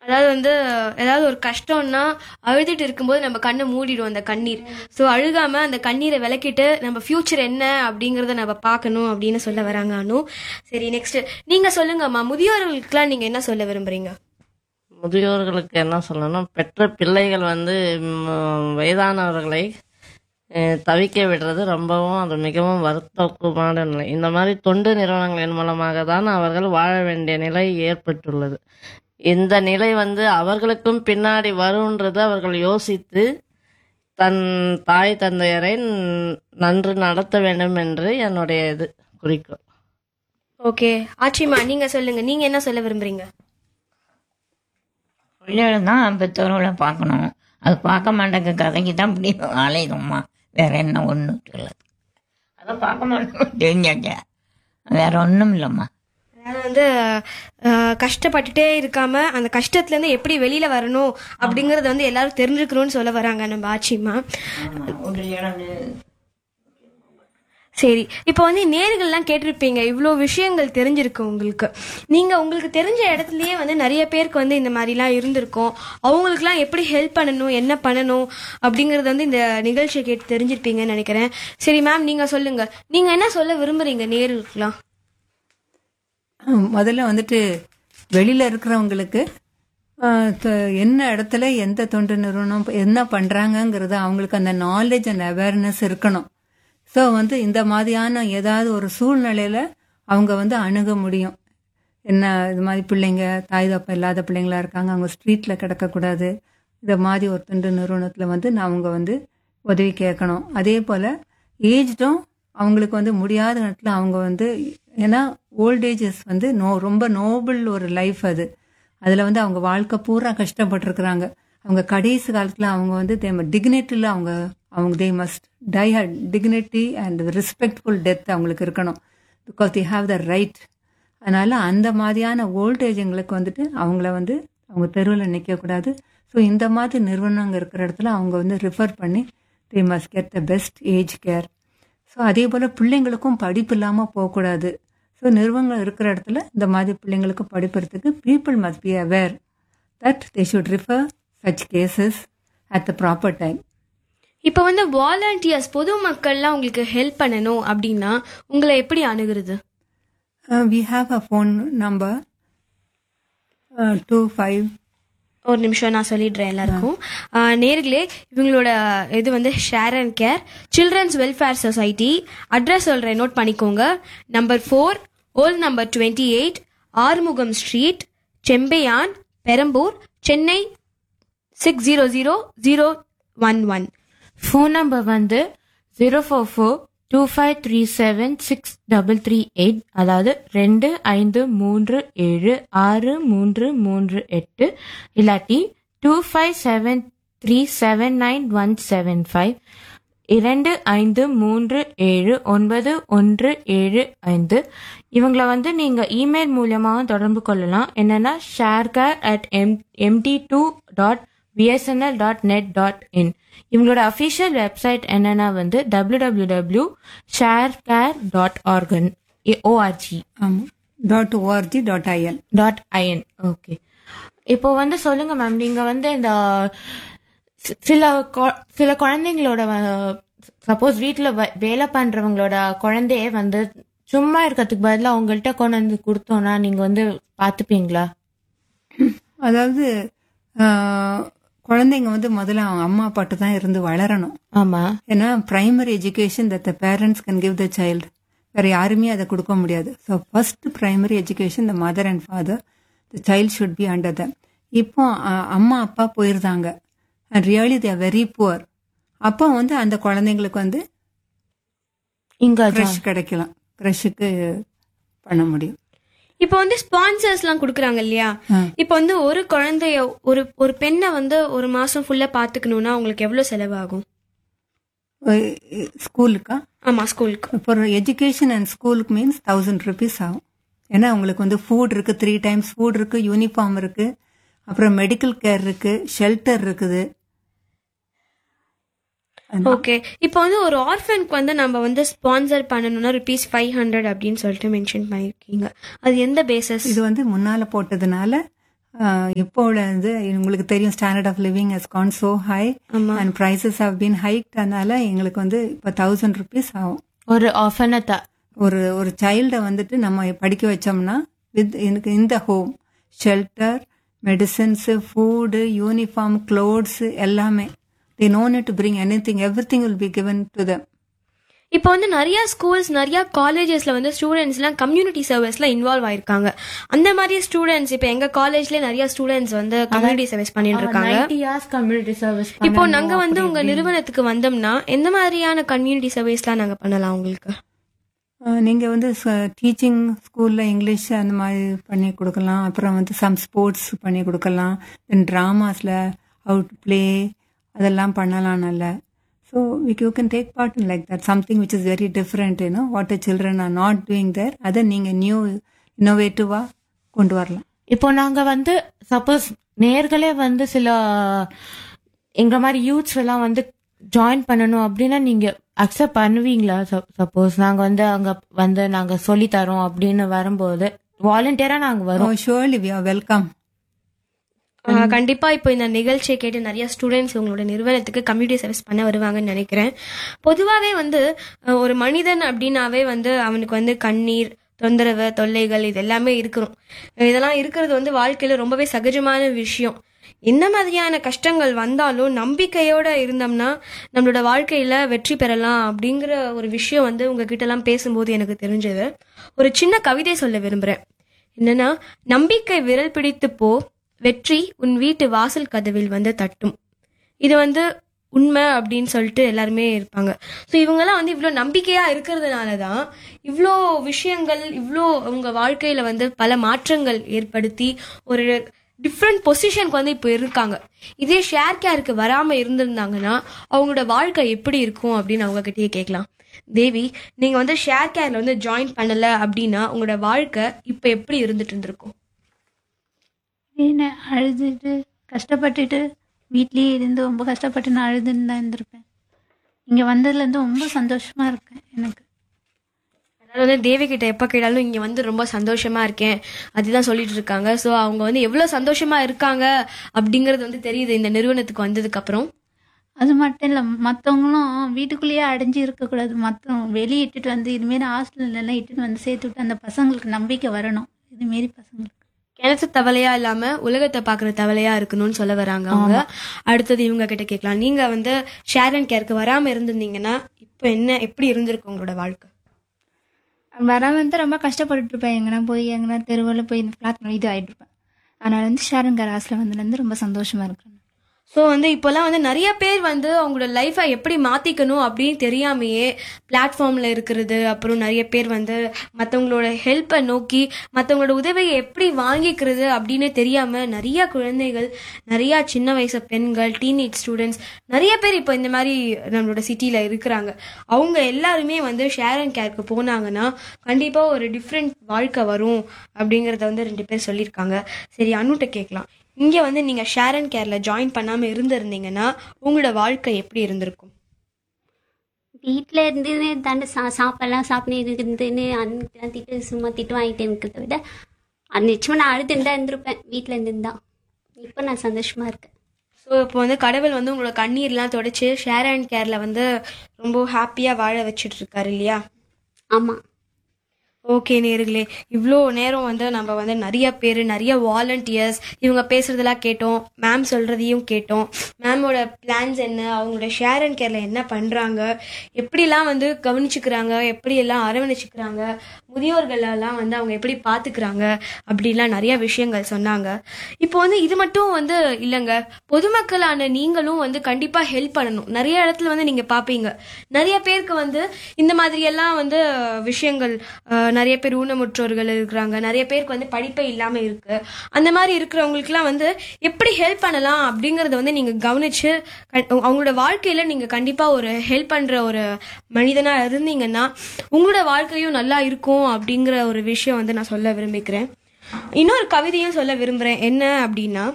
அதாவது வந்து ஏதாவது ஒரு கஷ்டம்னா அழுதுட்டு இருக்கும்போது நம்ம கண்ணை மூடிடும் அந்த கண்ணீர் ஸோ அழுகாம அந்த கண்ணீரை விளக்கிட்டு நம்ம ஃபியூச்சர் என்ன அப்படிங்கறத நம்ம பார்க்கணும் அப்படின்னு சொல்ல வராங்க அனு சரி நெக்ஸ்ட் நீங்க சொல்லுங்கம்மா முதியோர்களுக்கெல்லாம் நீங்க என்ன சொல்ல விரும்புறீங்க முதியோர்களுக்கு என்ன சொல்லணும் பெற்ற பிள்ளைகள் வந்து ம், வயதானவர்களை அஹ், தவிக்க விடுறது ரொம்பவும் அது மிகவும் வருத்தமான நிலை இந்த மாதிரி தொண்டு நிறுவனங்களின் மூலமாக தான் அவர்கள் வாழ வேண்டிய நிலை ஏற்பட்டுள்ளது இந்த நிலை வந்து அவர்களுக்கும் பின்னாடி வரும்ன்றது அவர்கள் யோசித்து தன் தாய் தந்தையரை ந- நன்று நடத்த வேண்டும் என்று என்னுடைய இது குறிக்கோள் ஓகே ஆச்சிமா நீங்க சொல்லுங்க நீங்க என்ன சொல்ல விரும்புறீங்க பிள்ளைகள் தான் பெற்றோர்களை பார்க்கணும் அது பார்க்க மாட்டேங்க கதைக்கு தான் இப்படி அலையுதும்மா வேற என்ன ஒன்றும் இல்லை அதை பார்க்க மாட்டோம் தெரிஞ்சாச்சா வேற ஒன்றும் இல்லைம்மா அதாவது வந்து அஹ், கஷ்டப்பட்டுட்டே இருக்காம அந்த கஷ்டத்துல இருந்து எப்படி வெளியில வரணும் அப்படிங்கறத வந்து எல்லாரும் தெரிஞ்சுக்கணும்னு சொல்ல வராங்க நம்ம ஆச்சிமா சரி இப்போ வந்து நேர்கள்லாம் கேட்டிருப்பீங்க இவ்வளோ விஷயங்கள் தெரிஞ்சிருக்கு உங்களுக்கு நீங்க உங்களுக்கு தெரிஞ்ச இடத்துலயே வந்து நிறைய பேருக்கு வந்து இந்த மாதிரிலாம் இருந்திருக்கும் அவங்களுக்குலாம் எப்படி ஹெல்ப் பண்ணணும் என்ன பண்ணணும் அப்படிங்கறது வந்து இந்த நிகழ்ச்சியை கேட்டு தெரிஞ்சிருப்பீங்கன்னு நினைக்கிறேன் சரி மேம் நீங்க சொல்லுங்க நீங்க என்ன சொல்ல விரும்புறீங்க நேர்களுக்குலாம் முதல்ல வந்துட்டு வெளியில இருக்கிறவங்களுக்கு ஆஹ், த- என்ன இடத்துல எந்த தொண்டு நிறுவனம் என்ன பண்றாங்கங்கிறது அவங்களுக்கு அந்த நாலேஜ் அண்ட் அவேர்னஸ் இருக்கணும் ஸோ வந்து இந்த மாதிரியான ஏதாவது ஒரு சூழ்நிலையில அவங்க வந்து அணுக முடியும் என்ன இது மாதிரி பிள்ளைங்க தாய் தப்பம் இல்லாத பிள்ளைங்களா இருக்காங்க அவங்க ஸ்ட்ரீட்ல கிடக்கக்கூடாது இந்த மாதிரி ஒரு தொண்டு நிறுவனத்தில் வந்து நான் அவங்க வந்து உதவி கேட்கணும் அதே போல் ஏஜ்டும் அவங்களுக்கு வந்து முடியாத நேரத்தில் அவங்க வந்து ஏன்னா ஓல்ட் ஏஜஸ் வந்து நோ ரொம்ப நோபல் ஒரு லைஃப் அது அதில் வந்து அவங்க வாழ்க்கை பூரா கஷ்டப்பட்டிருக்கிறாங்க அவங்க கடைசி காலத்தில் அவங்க வந்து தே டிக்னிட்டியில் அவங்க அவங்க they must die dignity and respectful death அவங்களுக்கு இருக்கணும் because they have the right அதனால அந்த மாதிரியான ஓல்டேஜுங்களுக்கு வந்துட்டு அவங்கள வந்து அவங்க தெருவில் நிற்கக்கூடாது ஸோ இந்த மாதிரி நிறுவனங்கள் இருக்கிற இடத்துல அவங்க வந்து ரிஃபர் பண்ணி they must get the best age care so அதே போல் பிள்ளைங்களுக்கும் படிப்பு இல்லாமல் போகக்கூடாது ஸோ நிறுவனங்கள் இருக்கிற இடத்துல இந்த மாதிரி பிள்ளைங்களுக்கு படிப்பறதுக்கு people must be aware that they should refer such cases at the proper time இப்போ வந்து வாலண்டியர்ஸ் பொதுமக்கள்லாம் உங்களுக்கு ஹெல்ப் பண்ணணும் அப்படின்னா உங்களை எப்படி அணுகிறது we have a phone number two five ஒரு நிமிஷம் நான் சொல்லிடுறேன் எல்லாருக்கும் ஆஹ் நேர்களே இவங்களோட இது வந்து share and care children's welfare society address சொல்கிறேன் நோட் பண்ணிக்கோங்க number four old number twenty eight Arumugam street Sembiyam Perambur Chennai six zero zero zero one one phone number வந்து zero four four two five three seven six double three eight அதாவது ரெண்டு ஐந்து மூன்று ஏழு ஆறு மூன்று மூன்று எட்டு இல்லாட்டி two five seven three seven nine one seven five இரண்டு ஐந்து மூன்று ஏழு ஒன்பது ஒன்று ஏழு ஐந்து இவங்களை வந்து நீங்கள் இமெயில் மூலியமாக தொடர்பு கொள்ளலாம் என்னன்னா sharecare at M MD two dot BSNL dot net dot in இவங்களோட அஃபிஷியல் வெப்சைட் என்னன்னா வந்து W W W share care dot org ORG ஆமாம் dot ORG dot IN dot IN okay இப்போ வந்து சொல்லுங்க மேம் நீங்க வந்து இந்த சி- சில கொ- சில குழந்தைங்களோட சப்போஸ் வீட்டில் வேலை பண்றவங்களோட குழந்தைய வந்து சும்மா இருக்கிறதுக்கு பதிலாக அவங்கள்ட்ட கொண்டு வந்து கொடுத்தோன்னா நீங்க வந்து பார்த்துப்பீங்களா அதாவது ஆஹ், குழந்தைங்க வந்து முதல்ல அவங்க அம்மா அப்பாட்ட தான் இருந்து வளரணும் ஆமா ஏன்னா primary education that the parents can give the child வேற யாருமே அதை கொடுக்க முடியாது so first primary education the mother and father the child should be under them இப்போ அஹ், அம்மா அப்பா போயிருந்தாங்க and really they very poor அப்போ வந்து அந்த குழந்தைங்களுக்கு வந்து இங்க க்ரஷ் கிடைக்கலாம் க்ரஷுக்கு பண்ண முடியும் இப்போ வந்து ஸ்பான்சர்ஸ்லாம் கொடுக்குறாங்க இல்லையா ஆ. இப்போ வந்து ஒரு குழந்தைய ஒரு ஒரு பெண்ணை வந்து ஒரு மாசம் ஃபுல்லா பாத்துக்கணும்னா உங்களுக்கு எவ்வளவு செலவாகும் ஸ்கூலுக்கா ஆமா ஸ்கூலுக்கு இப்போ எஜுகேஷன் அண்ட் ஸ்கூலுக்கு மீன்ஸ் தௌசண்ட் ருபீஸ் ஆகும் ஏன்னா உங்களுக்கு வந்து ஃபுட் இருக்கு த்ரீ டைம்ஸ் ஃபுட் இருக்கு யூனிஃபார்ம் இருக்கு அப்புறம் மெடிக்கல் கேர் இருக்கு ஷெல்டர் இருக்குது ஓகே இப்போ வந்து ஒரு ஆர்ஃபனுக்கு வந்து நம்ம வந்து ஸ்பான்சர் பண்ணணும்னா ருபீஸ் ஃபைவ் ஹண்ட்ரட் அப்படின்னு சொல்லிட்டு மென்ஷன் பண்ணியிருக்கீங்க அது எந்த பேசஸ் இது வந்து முன்னால போட்டதுனால இப்போ வந்து உங்களுக்கு தெரியும் standard of living has gone so high and prices have been hike அதனால எங்களுக்கு வந்து இப்போ தௌசண்ட் ருபீஸ் ஆகும் ஒரு ஆஃபனத்தா ஒரு ஒரு சைல்டை வந்துட்டு நம்ம படிக்க வச்சோம்னா வித் எனக்கு இந்த home shelter medicines food uniform clothes எல்லாமே they no need to bring anything everything will be given to them இப்போ வந்து நிறைய ஸ்கூல்ஸ் நிறைய காலேஜஸ்ல வந்து ஸ்டூடெண்ட்ஸ்லாம் கம்யூனிட்டி சர்வீஸ்ல இன்வால்வ் ஆயிருக்காங்க அந்த மாதிரி ஸ்டூடெண்ட்ஸ் இப்போ எங்க காலேஜ்ல நிறைய ஸ்டூடெண்ட்ஸ் வந்து கம்யூனிட்டி சர்வீஸ் பண்ணிட்டு இருக்காங்க நைன்டி இயர்ஸ் கம்யூனிட்டி சர்வீஸ் இப்போ நாங்க வந்து உங்க நிறுவனத்துக்கு வந்தோம்னா எந்த மாதிரியான கம்யூனிட்டி சர்வீஸ்லாம் நாங்க பண்ணலாம் உங்களுக்கு நீங்கள் வந்து டீச்சிங் ஸ்கூலில் இங்கிலீஷ் அந்த மாதிரி பண்ணி கொடுக்கலாம் அப்புறம் வந்து சம் ஸ்போர்ட்ஸ் பண்ணி கொடுக்கலாம் தென் ட்ராமாஸில் அவுட் ப்ளே அதெல்லாம் பண்ணலாம் நல்ல so you can take part in like that something which is very different you know what a children are not doing there அதை நீங்கள் நியூ இன்னோவேட்டிவாக கொண்டு வரலாம் இப்போ நாங்க வந்து சப்போஸ் நேர்களே வந்து சில எங்க மாதிரி யூத்ஸ் எல்லாம் வந்து ஜாயின் பண்ணணும் அப்படின்னா நீங்க அக்செப்ட் பண்ணுவீங்களா சப்போஸ் நாங்க வந்து அங்க வந்து நாங்க சொல்லி தரோம் அப்படின்னு வரும்போது வாலண்டியரா நாங்க ஓ வரோம் ஷுவர்லி வி ஆர் வெல்கம் ஆஹ் கண்டிப்பா இப்போ இந்த நிகழ்ச்சியை கேட்டு நிறைய ஸ்டூடெண்ட்ஸ் உங்களோட நிறுவனத்துக்கு கம்யூனிட்டி சர்வீஸ் பண்ண வருவாங்கன்னு நினைக்கிறேன் பொதுவாகவே வந்து அஹ், ஒரு மனிதன் அப்படின்னாவே வந்து அவனுக்கு வந்து கண்ணீர் தொந்தரவு தொல்லைகள் இது எல்லாமே இருக்கிறோம் இதெல்லாம் இருக்கிறது வந்து வாழ்க்கையில ரொம்பவே சகஜமான விஷயம் என்ன மாதிரியான கஷ்டங்கள் வந்தாலும் நம்பிக்கையோட இருந்தோம்னா நம்மளோட வாழ்க்கையில வெற்றி பெறலாம் அப்படிங்கிற ஒரு விஷயம் வந்து உங்ககிட்ட எல்லாம் பேசும்போது எனக்கு தெரிஞ்சது ஒரு சின்ன கவிதை சொல்ல விரும்புறேன் என்னன்னா நம்பிக்கை விரல் பிடித்து போ வெற்றி உன் வீட்டு வாசல் கதவில் வந்து தட்டும் இது வந்து உண்மை அப்படின்னு சொல்லிட்டு எல்லாருமே இருப்பாங்க ஸோ இவங்கெல்லாம் வந்து இவ்வளோ நம்பிக்கையாக இருக்கிறதுனால தான் இவ்வளோ விஷயங்கள் இவ்வளோ உங்க வாழ்க்கையில வந்து பல மாற்றங்கள் ஏற்படுத்தி ஒரு டிஃப்ரெண்ட் பொசிஷனுக்கு வந்து இப்போ இருக்காங்க இதே ஷேர் கேருக்கு வராமல் இருந்திருந்தாங்கன்னா அவங்களோட வாழ்க்கை எப்படி இருக்கும் அப்படின்னு அவங்க கிட்டயே கேட்கலாம் தேவி நீங்க வந்து ஷேர் கேர்ல வந்து ஜாயின் பண்ணல அப்படின்னா உங்களோட வாழ்க்கை இப்போ எப்படி இருந்துட்டு இருந்திருக்கும் என்ன அழுதுட்டு கஷ்டப்பட்டுட்டு வீட்லயே இருந்து ரொம்ப கஷ்டப்பட்டு நான் அழுதுன்னு தான் இருந்திருப்பேன் இங்கே வந்ததுலேருந்து ரொம்ப சந்தோஷமா இருக்கேன் எனக்கு அதாவது வந்து தேவி கிட்ட எப்போ கேட்டாலும் இங்க வந்து ரொம்ப சந்தோஷமா இருக்கேன் அதுதான் சொல்லிட்டு இருக்காங்க ஸோ அவங்க வந்து எவ்வளவு சந்தோஷமா இருக்காங்க அப்படிங்கிறது வந்து தெரியுது இந்த நிறுவனத்துக்கு வந்ததுக்கு அப்புறம் அது மட்டும் இல்லை மற்றவங்களும் வீட்டுக்குள்ளேயே அடைஞ்சு இருக்கக்கூடாது மற்ற வெளியே இட்டுட்டு வந்து இதுமாரி ஹாஸ்டல்ல எல்லாம் இட்டுட்டு வந்து சேர்த்து விட்டு அந்த பசங்களுக்கு நம்பிக்கை வரணும் இதுமாரி பசங்களுக்கு கிணத்து தவளையா இல்லாம உலகத்தை பாக்குற தவளையா இருக்கணும்னு சொல்ல வராங்க அவங்க அடுத்தது இவங்க கிட்ட கேட்கலாம் நீங்க வந்து ஷேர் அண்ட் கேருக்கு வராம இருந்திருந்தீங்கன்னா இப்போ என்ன எப்படி இருந்திருக்கு உங்களோட வாழ்க்கை வராம வந்து ரொம்ப கஷ்டப்பட்டுட்டு இருப்பேன் எங்கன்னா போய் எங்கன்னா தெருவில் போய் ஃப்ளாட் இது ஆயிட்டு இருப்பேன் அதனால வந்து ஷேரன் கராஸ்ல வந்ததுலேருந்து ரொம்ப சந்தோஷமா இருக்கிறேன் ஸோ வந்து இப்போல்லாம் வந்து நிறைய பேர் வந்து அவங்களோட லைஃப்பை எப்படி மாற்றிக்கணும் அப்படின்னு தெரியாமையே பிளாட்ஃபார்மில் இருக்கிறது அப்புறம் நிறைய பேர் வந்து மற்றவங்களோட ஹெல்ப்பை நோக்கி மற்றவங்களோட உதவியை எப்படி வாங்கிக்கிறது அப்படின்னு தெரியாமல் நிறைய குழந்தைகள் நிறையா சின்ன வயசு பெண்கள் டீனேஜ் ஸ்டூடெண்ட்ஸ் நிறைய பேர் இப்போ இந்த மாதிரி நம்மளோட சிட்டியில் இருக்கிறாங்க அவங்க எல்லாருமே வந்து ஷேர் அண்ட் கேருக்கு போனாங்கன்னா கண்டிப்பாக ஒரு டிஃப்ரெண்ட் வாழ்க்கை வரும் அப்படிங்கிறத வந்து ரெண்டு பேர் சொல்லியிருக்காங்க சரி அனுட்ட கேட்கலாம் இங்கே வந்து நீங்கள் ஷேர் அண்ட் கேரில் ஜாயின் பண்ணாமல் இருந்திருந்தீங்கன்னா உங்களோட வாழ்க்கை எப்படி இருந்திருக்கும் வீட்டில் இருந்து தாண்ட சா சாப்பாடெல்லாம் சாப்பிட்டு இருந்துன்னு அன்னைக்கு திட்டு சும்மா திட்டு வாங்கிட்டு இருக்கிறத விட அது நிச்சயமாக நான் அழுதுன்னு தான் இருந்திருப்பேன் வீட்டில் இருந்து தான் இப்போ நான் சந்தோஷமா இருக்கேன் ஸோ இப்போ வந்து கடவுள் வந்து உங்களோட கண்ணீர்லாம் தொடச்சி ஷேர் அண்ட் கேரில் வந்து ரொம்ப ஹாப்பியாக வாழ வச்சுட்டு இருக்காரு இல்லையா ஆமாம் ஓகே நேர்களே இவ்வளோ நேரம் வந்து நம்ம வந்து நிறைய பேர் நிறைய வாலண்டியர்ஸ் இவங்க பேசுறதெல்லாம் கேட்டோம் மேம் சொல்றதையும் கேட்டோம் மேமோட பிளான்ஸ் என்ன அவங்களோட ஷேர் அண்ட் கேர்ல என்ன பண்றாங்க எப்படிலாம் வந்து கவனிச்சுக்கிறாங்க எப்படியெல்லாம் அரவணைச்சுக்கிறாங்க முதியோர்களெல்லாம் வந்து அவங்க எப்படி பார்த்துக்கிறாங்க அப்படிலாம் நிறைய விஷயங்கள் சொன்னாங்க இப்போ வந்து இது மட்டும் வந்து இல்லைங்க பொதுமக்களான நீங்களும் வந்து கண்டிப்பாக ஹெல்ப் பண்ணணும் நிறைய இடத்துல வந்து நீங்கள் பார்ப்பீங்க நிறைய பேருக்கு வந்து இந்த மாதிரியெல்லாம் வந்து விஷயங்கள் அஹ், நிறைய பேர் ஊனமுற்றோர்கள் இருக்கிறாங்க நிறைய பேருக்கு வந்து படிப்பே இல்லாமல் இருக்கு அந்த மாதிரி இருக்கிறவங்களுக்குலாம் வந்து எப்படி ஹெல்ப் பண்ணலாம் அப்படிங்கறத வந்து நீங்கள் கவனிச்சு க- அவங்களோட வாழ்க்கையில் நீங்கள் கண்டிப்பாக ஒரு ஹெல்ப் பண்ணுற ஒரு மனிதனாக இருந்தீங்கன்னா உங்களோட வாழ்க்கையும் நல்லா இருக்கும் அப்படிங்கிற ஒரு விஷயம் வந்து நான் சொல்ல விரும்பிக்கிறேன் இன்னொரு கவிதையும் சொல்ல விரும்புகிறேன் என்ன அப்படின்னா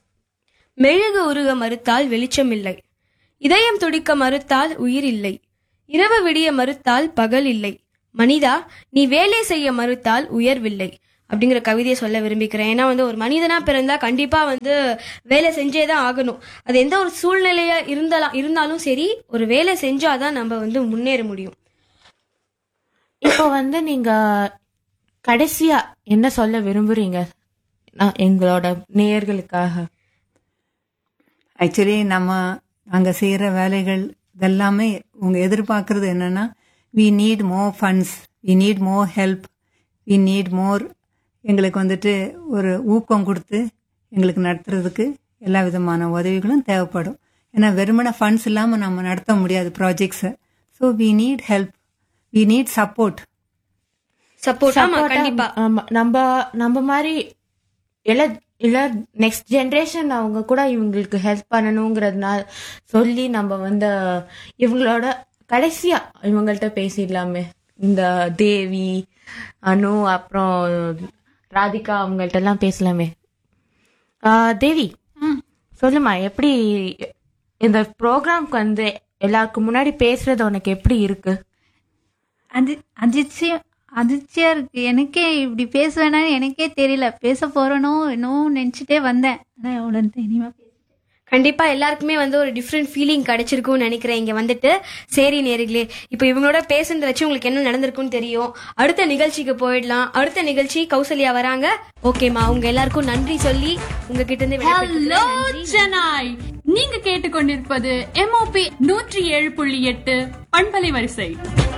மெழுகு உருக மறுத்தால் வெளிச்சம் இல்லை இதயம் துடிக்க மறுத்தால் உயிர் இல்லை இரவு விடிய மறுத்தால் பகல் இல்லை மனிதா நீ வேலை செய்ய மறுத்தால் உயர்வில்லை அப்படிங்கிற கவிதையை சொல்ல விரும்பிக்கிறேன் ஏன்னா வந்து ஒரு மனிதனா பிறந்தா கண்டிப்பா வந்து வேலை செஞ்சே தான் ஆகணும் அது எந்த ஒரு சூழ்நிலையா இருந்தாலும் இருந்தாலும் சரி ஒரு வேலை செஞ்சாதான் நம்ம வந்து முன்னேற முடியும் இப்போ வந்து நீங்க கடைசியா என்ன சொல்ல விரும்புறீங்க நான் எங்களோட நேயர்களுக்காக ஆக்சுவலி நம்ம அங்கே செய்கிற வேலைகள் இதெல்லாமே உங்க எதிர்பார்க்கறது என்னன்னா we need more funds we need more help we need more எங்களுக்கு வந்துட்டு ஒரு ஊக்கம் கொடுத்து எங்களுக்கு நடத்துறதுக்கு எல்லா விதமான உதவிகளும் தேவைப்படும் ஏன்னா வெறுமன ஃபண்ட்ஸ் இல்லாமல் நம்ம நடத்த முடியாது ப்ராஜெக்ட்ஸை so we need help we need support support ஆமா Support ஆ- கண்டிப்பா ஆமா, நம்ம நம்ம மாதிரி இல்ல இல்ல நெக்ஸ்ட் ஜென்ரேஷன் அவங்க கூட இவங்களுக்கு ஹெல்ப் பண்ணணுங்கிறதுனால சொல்லி நம்ம வந்து இவங்களோட கடைசியா இவங்கள்ட்ட பேசிடலாமே இந்த தேவி அனு அப்புறம் ராதிகா அவங்கள்ட்ட எல்லாம் பேசலாமே ஆ, தேவி சொல்லுமா எப்படி இந்த ப்ரோக்ராம்க்கு வந்து எல்லாருக்கும் முன்னாடி பேசுறது உனக்கு எப்படி இருக்கு அது அதிர்ச்சியம் அதிர்ச்சியா இருக்கு எனக்கே இப்படி பேசுவேனான்னு எனக்கே தெரியல பேச போறேனோ என்னவோ நினைச்சிட்டே வந்தேன் ஆனா எவ்வளவு தைரியமா பேச கண்டிப்பா எல்லாருக்குமே வந்து ஒரு டிஃப்ரெண்ட் ஃபீலிங் கிடைச்சிருக்கும்னு நினைக்கிறேன் இங்க வந்துட்டு சரி நேர்களே இப்போ இவங்களோட பேசுனத வச்சு உங்களுக்கு என்ன நடந்திருக்கும்னு தெரியும் அடுத்த நிகழ்ச்சிக்கு போயிடலாம் அடுத்த நிகழ்ச்சி கௌசல்யா வராங்க ஓகேம்மா உங்க எல்லாருக்கும் நன்றி சொல்லி உங்ககிட்ட இருந்து ஹலோ விடைபெற்றுக்கிறேன். நன்றி. ஜனாய் நீங்க கேட்டுக்கொண்டிருப்பது எம்ஓபி நூற்றி ஏழு புள்ளி எட்டு பண்பலை வரிசை